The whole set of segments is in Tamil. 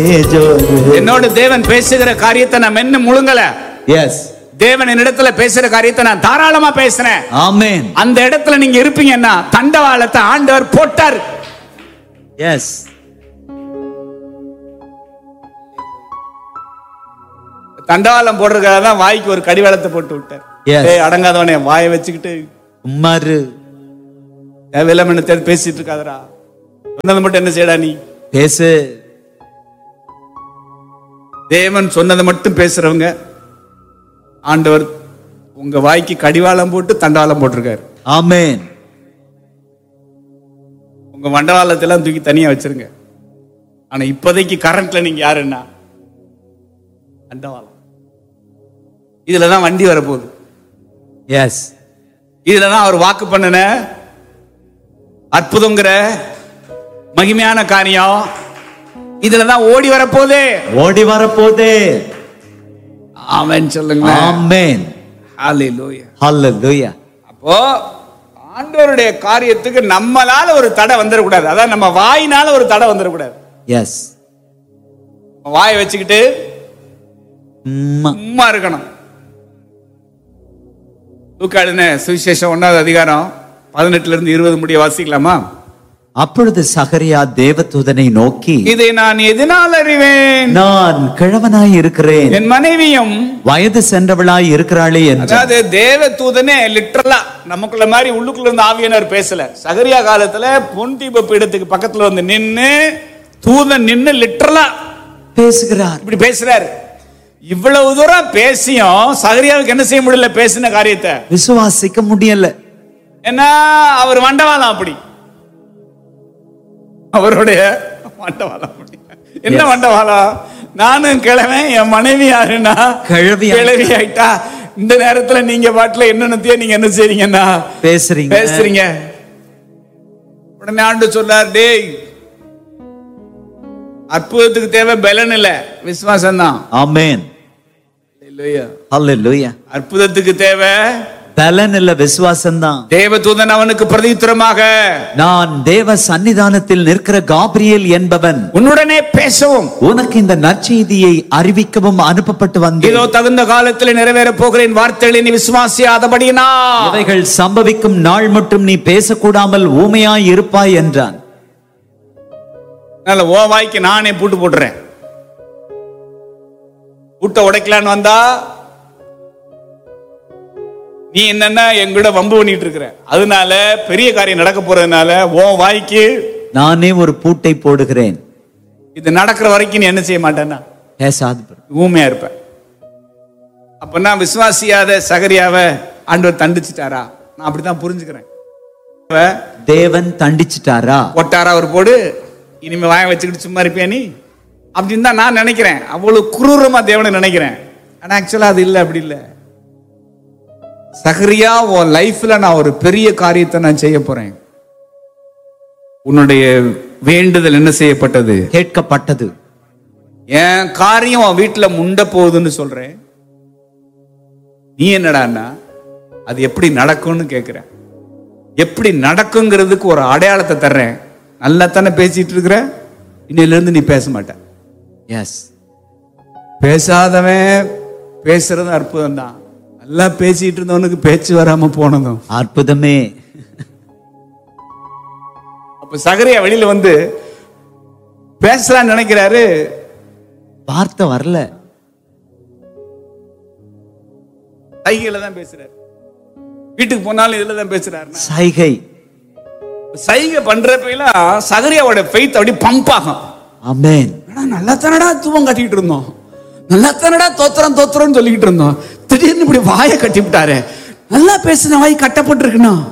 என்னோட தேவன் பேசுகிற காரியத்தை நான் மென்னு முழுங்கல எஸ் தேவன் என்னிடத்துல பேசுற காரியத்தை நான் தாராளமா பேசுறேன் ஆமென் அந்த இடத்துல நீங்க இருப்பீங்கன்னா தண்டவாளத்தை ஆண்டவர் போட்டார் எஸ் தண்டவாளம் போடுறதுக்காக தான் வாய்க்கு ஒரு கடிவாளத்தை போட்டு விட்டார் Yes. ஏய் அடங்காதவனே வாயை வச்சுக்கிட்டு உம்மாரு தேவையில்லாம என்ன தேடி பேசிட்டு இருக்காதடா சொன்னது மட்டும் என்ன செய்யடா நீ பேசு தேவன் சொன்னதை மட்டும் பேசுறவங்க ஆண்டவர் உங்க வாய்க்கு கடிவாளம் போட்டு தண்டவாளம் போட்டிருக்காரு ஆமென் உங்க மண்டவாளத்தை எல்லாம் தூக்கி தனியா வச்சிருங்க ஆனா இப்போதைக்கு கரண்ட்ல நீங்க யாருன்னா தண்டவாளம் இதுல தான் வண்டி வரப்போகுது எஸ் இதுல தான் அவர் வாக்கு பண்ணின அற்புதங்கிற மகிமையான காரியம் இதுல தான் ஓடி வரப்போதே ஓடி வரப்போதே ஆமென் சொல்லுங்க ஆமென் ஹalleluya ஹalleluya அப்போ ஆண்டவருடைய காரியத்துக்கு நம்மளால ஒரு தடை வந்துடக்கூடாது அதான் நம்ம வாயினால ஒரு தடை வந்துடக்கூடாது எஸ் நம்ம வாயை வச்சுக்கிட்டு உம்மா சும்மா இருக்கணும் லூக்காடுன சுவிசேஷம் ஒன்னாவது அதிகாரம் பதினெட்டுல இருந்து இருபது முடிய வாசிக்கலாமா அப்பொழுது சகரியா தேவதூதனை நோக்கி இதை நான் எதனால் அறிவேன் நான் கிழவனாய் இருக்கிறேன் என் மனைவியும் வயது சென்றவளாய் இருக்கிறாளே என்று அதாவது தேவ தூதனே லிட்டரலா நமக்குள்ள மாதிரி உள்ளுக்குள்ள இருந்து ஆவியனர் பேசல சகரியா காலத்துல பொன் தீப பீடத்துக்கு பக்கத்துல வந்து நின்னு தூதன் நின்னு லிட்டரலா பேசுகிறார் இப்படி பேசுறாரு இவ்வளவு தூரம் பேசியும் சகரியாவுக்கு என்ன செய்ய முடியல பேசின காரியத்தை விசுவாசிக்க முடியல ஏன்னா அவர் மண்டவாளம் அப்படி அவருடைய மண்டவாளம் அப்படி என்ன Yes. மண்டவாளம் நானும் கிழவன் என் மனைவி யாருன்னா கிழவி கிழவி ஆயிட்டா இந்த நேரத்துல நீங்க பாட்டுல என்னென்னத்தையோ நீங்க என்ன செய்றீங்கன்னா பேசுறீங்க பேசுறீங்க உடனே ஆண்டு சொல்லார் டேய் அற்புதத்துக்கு தேவை பலன் இல்ல விசுவாசம் தான் ஆமென் ஹalleluya அற்புதத்துக்கு தேவை பலன் இல்ல விசுவாசம்தான் தேவதூதன் அவனுக்கு பிரதித்திரமாக நான் தேவ சன்னிதானத்தில் நிற்கிற காபிரியேல் என்பவன் உன்னுடனே பேசவும் உனக்கு இந்த நற்செய்தியை அறிவிக்கவும் அனுப்பப்பட்டு இதோ வந்தேன் தகுந்த காலத்தில் நிறைவேற போகிறேன் வார்த்தைகளை நீ விசுவாசியாதபடினா இவைகள் சம்பவிக்கும் நாள் மட்டும் நீ பேசக்கூடாமல் ஊமையாய் இருப்பாய் என்றான் நல்ல ஓ வாய்க்கு நானே பூட்டு போட்டுறேன் பூட்டை உடைக்கலான்னு வந்தா நீ என்னன்னா எங்கூட வம்பு பண்ணிட்டு இருக்கிற அதனால பெரிய காரியம் நடக்க போறதுனால ஓ வாய்க்கு நானே ஒரு பூட்டை போடுகிறேன் இது நடக்கிற வரைக்கும் நீ என்ன செய்ய மாட்டேன்னா பேசாது ஊமையா இருப்ப அப்பன்னா விசுவாசியாத சகரியாவ ஆண்டவர் தண்டிச்சிட்டாரா நான் அப்படித்தான் புரிஞ்சுக்கிறேன் அவ தேவன் தண்டிச்சிட்டாரா ஒட்டாரா ஒரு போடு இனிமே வாய வச்சுக்கிட்டு சும்மா இருப்பியா நீ அப்படின்னு தான் நான் நினைக்கிறேன் அவ்வளவு குரூரமா தேவனை நினைக்கிறேன் ஆனா ஆக்சுவலா அது இல்லை அப்படி இல்லை சகரியா உன் லைஃப்ல நான் ஒரு பெரிய காரியத்தை நான் செய்ய போறேன் உன்னுடைய வேண்டுதல் என்ன செய்யப்பட்டது கேட்கப்பட்டது என் காரியம் உன் வீட்டுல முண்ட போகுதுன்னு சொல்றேன் நீ என்னடான்னா அது எப்படி நடக்கும்னு கேக்குறேன் எப்படி நடக்குங்கிறதுக்கு ஒரு அடையாளத்தை தர்றேன் நல்லா தானே பேசிட்டு இருக்கிற இன்னையில இருந்து நீ பேச மாட்ட எஸ் பேசாதவன் பேசுறதும் அற்புதம் தான் நல்லா பேசிட்டு இருந்தவனுக்கு பேச்சு வராம போனதும் அற்புதமே அப்ப சகரியா வெளியில வந்து பேசலாம்னு நினைக்கிறாரு வார்த்தை வரல சைகையில தான் பேசுறாரு வீட்டுக்கு போனாலும் இதுல தான் பேசுறாரு சைகை சைகை பண்றப்பெல்லாம் சகரியாவோட ஃபெய்த் அப்படி பம்ப் ஆகும் ஆமென் ஆனா நல்லா தானடா தூவம் கட்டிட்டு இருந்தோம் நல்லா தானடா தோத்திரம் தோத்திரம்னு சொல்லிக்கிட்டு இருந்தோம் திடீர்னு இப்படி வாயை கட்டி விட்டாரு நல்லா பேசின வாய் கட்டப்பட்டிருக்கணும்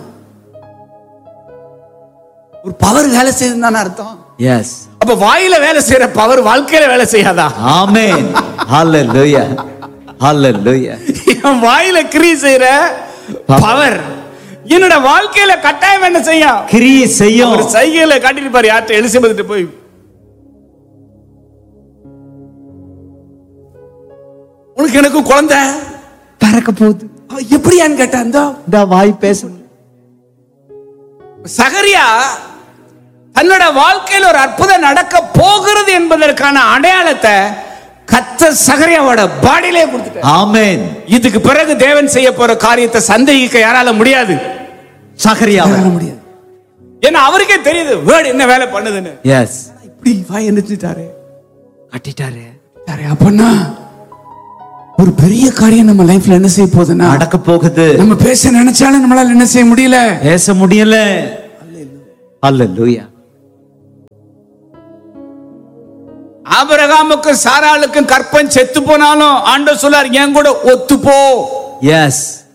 ஒரு பவர் வேலை செய்யுதுன்னு தானே அர்த்தம் எஸ் அப்ப வாயில வேலை செய்யற பவர் வாழ்க்கையில வேலை செய்யாதா ஆமென் ஹalleluya ஹalleluya என் வாயில கிரி செய்யற பவர் என்னோட வாழ்க்கையில கட்டாயம் என்ன செய்யும் கிரியை செய்யும் ஒரு சைகையில காட்டிட்டு பாரு யார்கிட்ட எலிசபெத் போய் உனக்கு எனக்கு குழந்தை பறக்க போகுது அவ எப்படியான்னு கேட்டா இந்த இந்த வாய் பேச சகரியா தன்னோட வாழ்க்கையில் ஒரு அற்புதம் நடக்க போகிறது என்பதற்கான அடையாளத்தை கத்த சகரியாவோட பாடியிலே கொடுத்துட்டார் ஆமென் இதுக்கு பிறகு தேவன் செய்ய போற காரியத்தை சந்தேகிக்க யாரால முடியாது சகரியாவை யாரால முடியாது ஏன்னா அவருக்கே தெரியுது வேர்டு என்ன வேலை பண்ணுதுன்னு எஸ் இப்படி வாய் எந்திரிச்சிட்டாரு கட்டிட்டாரு சரி அப்பன்னா ஒரு பெரிய காரியம் நம்ம லைஃப்ல என்ன செய்ய போகுதுன்னா நடக்க போகுது நம்ம பேச நினைச்சாலும் நம்மளால என்ன செய்ய முடியல பேச முடியல அல்லேலூயா ஆபிரகாமுக்கும் சாராளுக்கும் கற்பன் செத்து போனாலும் ஆண்டவர் சொல்லார் என் கூட ஒத்து போ எஸ்